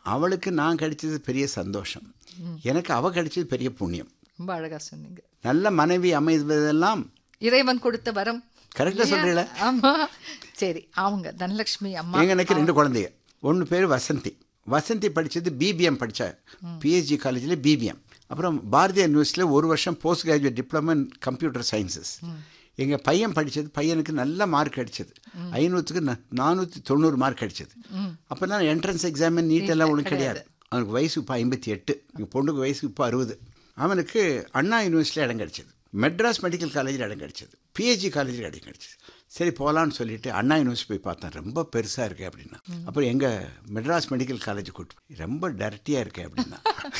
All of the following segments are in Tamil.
அவளுக்கு நான் கிடைச்சது பெரிய சந்தோஷம் எனக்கு அவ கிடைச்சது பெரிய புண்ணியம் ரொம்ப அழகா சொன்னீங்க நல்ல மனைவி அமைவதெல்லாம் இறைவன் கொடுத்த வரம் கரெக்டாக சொல்கிறீங்கள ஆமா சரி அவங்க தனலட்சுமி அம்மா எங்க எனக்கு ரெண்டு குழந்தைங்க ஒன்று பேர் வசந்தி வசந்தி படித்தது பிபிஎம் படித்தா பிஹெச்டி காலேஜில் பிபிஎம் அப்புறம் பாரதிய யூனிவர்சிட்டியில் ஒரு வருஷம் post graduate diploma in computer sciences எங்கள் பையன் படித்தது பையனுக்கு நல்ல மார்க் அடிச்சது ஐநூற்றுக்கு நானூற்றி தொண்ணூறு மார்க் அடிச்சது அப்போ தான் என்ட்ரன்ஸ் எக்ஸாம் நீட் எல்லாம் ஒன்றும் கிடையாது அவனுக்கு வயசு இப்போ ஐம்பத்தி எட்டு எங்கள் பொண்ணுக்கு வயசு இப்போ அறுபது அவனுக்கு அண்ணா யூனிவர்சிட்டியில் இடம் கிடச்சிது மெட்ராஸ் மெடிக்கல் காலேஜில் இடம் கிடச்சிது பிஹெச்டி காலேஜில் இடம் கிடச்சிது சரி போகலான்னு சொல்லிட்டு அண்ணா யூனிவர்சிட்டி போய் பார்த்தேன் ரொம்ப பெருசாக இருக்கு அப்படின்னா அப்புறம் எங்கள் மெட்ராஸ் மெடிக்கல் காலேஜ் கூட்டு போய், ரொம்ப டர்ட்டியாக இருக்கு அப்படின்னா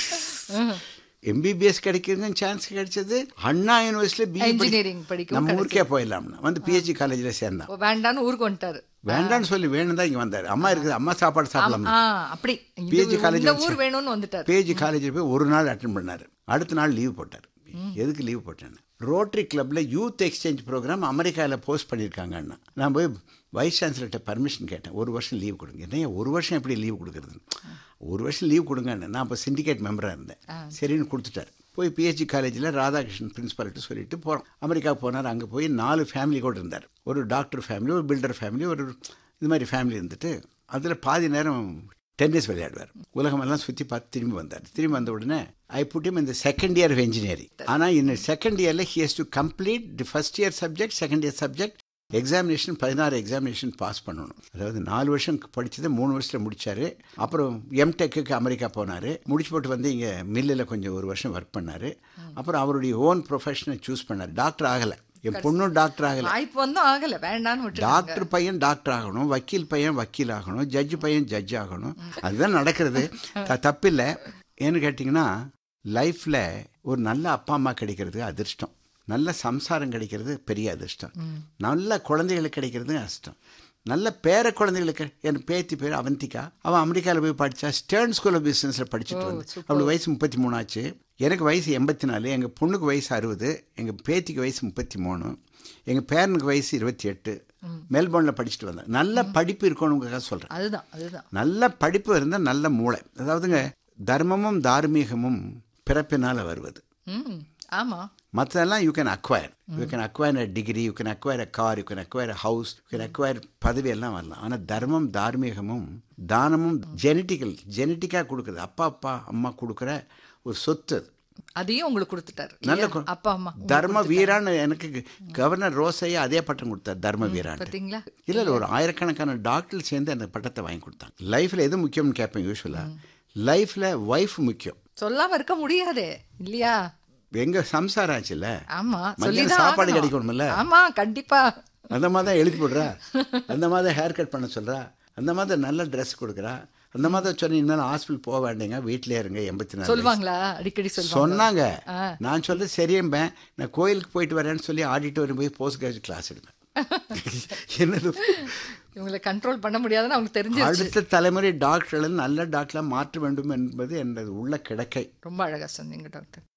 எம்பிபிஎஸ் கிடைக்கிறதுன்னு சான்ஸ் கிடைச்சது அண்ணா யூனிவர்சிட்டியில் Engineering பிஇ படிக்கவும் நம்ம ஊருக்கே போயிடலாம்னு வந்து பிஹெச்டி காலேஜில் சேர்ந்தான் ஓ, வேண்டான்னு ஊருக்கு வந்துட்டாரு வேண்டான்னு சொல்லி வேணும் தான் இங்கே வந்தார் அம்மா இருக்குது அம்மா சாப்பாடு சாப்பிடலாம் ஆ அப்படி இது- பிஹெச்டி காலேஜ் இந்த ஊர் வேணும்னு வந்துட்டாரு பிஹெச்டி காலேஜில் போய் ஒரு நாள் அட்டன் பண்ணார் அடுத்த நாள் லீவ் போட்டார் எதுக்கு லீவ் போட்டேன்னு ரோட்டரி கிளப்பில் யூத் எக்ஸ்சேஞ்ச் ப்ரோக்ராம் அமெரிக்காவில் போஸ்ட் பண்ணியிருக்காங்க அண்ணா நான் போய் வைஸ் சான்சலர்கிட்ட பர்மிஷன் கேட்டேன் ஒரு வருஷம் லீவ் கொடுங்க என்னையா ஒரு வருஷம் எப்படி லீவ் கொடுக்குறது ஒரு வருஷம் லீவ் கொடுங்கன்னு நான் அப்போ சிண்டிகேட் மெம்பராக இருந்தேன் சரின்னு கொடுத்துட்டார் போய் பிஹெச்டி காலேஜில் ராதாகிருஷ்ணன் பிரின்ஸ்பால்கிட்ட சொல்லிட்டு போகிறோம் அமெரிக்கா போனார் அங்கே போய் நாலு ஃபேமிலி கூட இருந்தார் ஒரு டாக்டர் ஃபேமிலி ஒரு பில்டர் ஃபேமிலி ஒரு இது மாதிரி ஃபேமிலி இருந்துட்டு அதில் பாதி நேரம் டென்னிஸ் விளையாடுவார் உலகமெல்லாம் சுற்றி பார்த்து திரும்பி வந்தார் திரும்பி வந்த உடனே I put him in the second year of engineering ஆனால் இந்த செகண்ட் இயரில் he has to complete the first year subject second year subject examination பதினாறு எக்ஸாமினேஷன் பாஸ் பண்ணணும் அதாவது நாலு வருஷம் படித்ததை மூணு வருஷத்தில் முடிச்சாரு அப்புறம் எம்டெக்கு அமெரிக்கா போனார் முடிச்சு போட்டு வந்து இங்கே மில்லில் கொஞ்சம் ஒரு வருஷம் ஒர்க் பண்ணார் அப்புறம் அவருடைய ஓன் ப்ரொஃபஷனை சூஸ் பண்ணார் டாக்டர் ஆகலை என் பொண்ணும் டாக்டர் ஆகலை வாய்ப்பு வந்தும் ஆகல வேண்டான்னு விட்டு டாக்டர் பையன் டாக்டர் ஆகணும் வக்கீல் பையன் வக்கீல் ஆகணும் ஜட்ஜ் பையன் ஜட்ஜ் ஆகணும் அதுதான் நடக்கிறது த தப்பில்லை ஏன்னு கேட்டிங்கன்னா லைஃப்பில் ஒரு நல்ல அப்பா அம்மா கிடைக்கிறது அதிர்ஷ்டம் நல்ல சம்சாரம் கிடைக்கிறது பெரிய அதிர்ஷ்டம் நல்ல குழந்தைகளுக்கு கிடைக்கிறது அதிர்ஷ்டம் நல்ல பேர குழந்தைகளுக்கு என் பேத்தி பேர் அவந்திகா அவன் அமெரிக்காவில் போய் படித்தா ஸ்டேர்ன் ஸ்கூல் ஆஃப் பிஸ்னஸில் படிச்சுட்டு வந்து அவளுக்கு வயசு முப்பத்தி மூணாச்சு எனக்கு வயசு எண்பத்தி நாலு எங்கள் பொண்ணுக்கு வயசு அறுபது எங்கள் பேத்திக்கு வயசு முப்பத்தி மூணு எங்கள் பேரனுக்கு வயசு இருபத்தி எட்டு மெல்போர்னில் படிச்சுட்டு வந்தேன் நல்ல படிப்பு இருக்கணுங்கிறத சொல்கிறேன் அதுதான் அதுதான் நல்ல படிப்பு இருந்தால் நல்ல மூளை அதாவதுங்க தர்மமும் தார்மீகமும் பிறப்பினால் வருவது ம் ஆமா மற்றதெல்லாம் you can acquire you can acquire a degree you can acquire a car you can acquire a house you can acquire பதவி எல்லாம் வரலாம் ஆனால் தர்மம் தார்மீகமும் தானமும் ஜெனட்டிக்கல் ஜெனட்டிக்காக கொடுக்குறது அப்பா அப்பா அம்மா கொடுக்குற ஒரு சொத்து அது அதையும் உங்களுக்கு கொடுத்துட்டாரு நல்ல இல்லையா? கு- அப்பா அம்மா தர்ம வீரான்னு எனக்கு கவர்னர் ரோசையா அதே பட்டம் கொடுத்தார் தர்ம வீரான் பாத்தீங்களா இல்லை இல்லை ஒரு ஆயிரக்கணக்கான டாக்டர் சேர்ந்து அந்த பட்டத்தை வாங்கி கொடுத்தாங்க லைஃப்பில் எது முக்கியம்னு கேட்பேன் யூஸ்வலாக லைஃப்பில் ஒய்ஃப் முக்கியம் சொல்லாம இருக்க முடியாதே இல்லையா எங்க சம்சாரம் ஆச்சுல்ல ஆமா மத்தியானம் சொல்லிதான் சாப்பாடு ஆகணும். கிடைக்கணும்ல ஆமா கண்டிப்பா அந்த மாதிரி தான் எழுதி போடுறா அந்த மாதிரி தான் ஹேர் கட் பண்ண சொல்கிறா அந்த மாதிரி நல்ல ட்ரெஸ் கொடுக்குறா அந்த மாதிரி சொன்ன இனிமேல் ஹாஸ்பிட்டல் போக வேண்டிங்க வீட்டிலே இருங்க எண்பத்தி நாலு சொல்லுவாங்களா அடிக்கடி சொல்லுவாங்க சொன்னாங்க நான் சொல்ல சரியம்பேன் நான் கோயிலுக்கு போயிட்டு வரேன்னு சொல்லி ஆடிட்டோரியம் போய் போஸ்ட் கிராஜுவேட் கிளாஸ் எடுப்பேன் என்னது இவங்களை கண்ட்ரோல் பண்ண முடியாதுன்னு அவங்க தெரிஞ்சிருச்சு அடுத்த தலைமுறை டாக்டர்கள் நல்ல டாக்டராக மாற்ற வேண்டும் என்பது எனது உள்ள கிடக்கை ரொம்ப அழகா சொன்னீங்க டாக்டர்